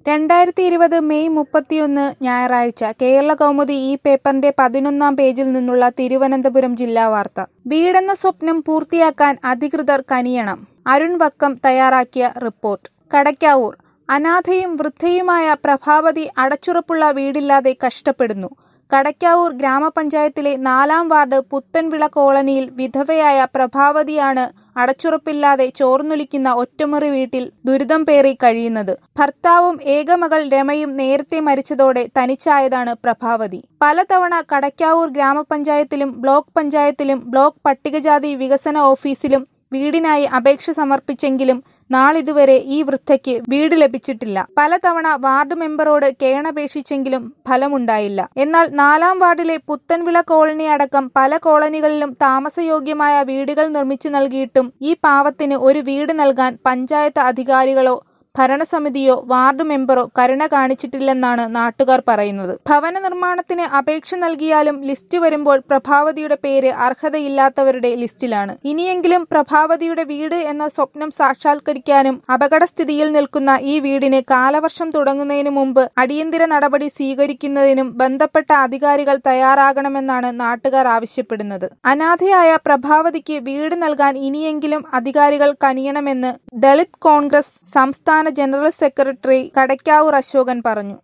രണ്ടായിരത്തി ഇരുപത് മെയ് മുപ്പത്തിയൊന്ന് ഞായറാഴ്ച കേരളകൗമുദി ഈ പേപ്പറിന്റെ പതിനൊന്നാം പേജിൽ നിന്നുള്ള തിരുവനന്തപുരം ജില്ലാ വാർത്ത വീടെന്ന സ്വപ്നം പൂർത്തിയാക്കാൻ അധികൃതർ കനിയണം അരുൺ വക്കം തയ്യാറാക്കിയ റിപ്പോർട്ട് കടയ്ക്കാവൂർ അനാഥയും വൃദ്ധയുമായ പ്രഭാവതി അടച്ചുറപ്പുള്ള വീടില്ലാതെ കഷ്ടപ്പെടുന്നു കടയ്ക്കാവൂർ ഗ്രാമപഞ്ചായത്തിലെ നാലാം വാർഡ് പുത്തൻവിള കോളനിയിൽ വിധവയായ പ്രഭാവതിയാണ് അടച്ചുറപ്പില്ലാതെ ചോർന്നൊലിക്കുന്ന ഒറ്റമുറി വീട്ടിൽ ദുരിതം പേറി കഴിയുന്നത് ഭർത്താവും ഏകമകൾ രമയും നേരത്തെ മരിച്ചതോടെ തനിച്ചായതാണ് പ്രഭാവതി പലതവണ കടയ്ക്കാവൂർ ഗ്രാമപഞ്ചായത്തിലും ബ്ലോക്ക് പഞ്ചായത്തിലും ബ്ലോക്ക് പട്ടികജാതി വികസന ഓഫീസിലും വീടിനായി അപേക്ഷ സമർപ്പിച്ചെങ്കിലും നാളിതുവരെ ഈ വൃദ്ധയ്ക്ക് വീട് ലഭിച്ചിട്ടില്ല പലതവണ വാർഡ് മെമ്പറോട് കേണപേക്ഷിച്ചെങ്കിലും ഫലമുണ്ടായില്ല എന്നാൽ നാലാം വാർഡിലെ പുത്തൻവിള കോളനി അടക്കം പല കോളനികളിലും താമസയോഗ്യമായ വീടുകൾ നിർമ്മിച്ചു നൽകിയിട്ടും ഈ പാവത്തിന് ഒരു വീട് നൽകാൻ പഞ്ചായത്ത് അധികാരികളോ ഭരണസമിതിയോ വാർഡ് മെമ്പറോ കരുണ കാണിച്ചിട്ടില്ലെന്നാണ് നാട്ടുകാർ പറയുന്നത് ഭവന നിർമ്മാണത്തിന് അപേക്ഷ നൽകിയാലും ലിസ്റ്റ് വരുമ്പോൾ പ്രഭാവതിയുടെ പേര് അർഹതയില്ലാത്തവരുടെ ലിസ്റ്റിലാണ് ഇനിയെങ്കിലും പ്രഭാവതിയുടെ വീട് എന്ന സ്വപ്നം സാക്ഷാത്കരിക്കാനും അപകടസ്ഥിതിയിൽ നിൽക്കുന്ന ഈ വീടിന് കാലവർഷം തുടങ്ങുന്നതിന് മുമ്പ് അടിയന്തര നടപടി സ്വീകരിക്കുന്നതിനും ബന്ധപ്പെട്ട അധികാരികൾ തയ്യാറാകണമെന്നാണ് നാട്ടുകാർ ആവശ്യപ്പെടുന്നത് അനാഥയായ പ്രഭാവതിക്ക് വീട് നൽകാൻ ഇനിയെങ്കിലും അധികാരികൾ കനിയണമെന്ന് ദളിത് കോൺഗ്രസ് സംസ്ഥാന ജനറൽ സെക്രട്ടറി കടയ്ക്കാവൂർ അശോകൻ പറഞ്ഞു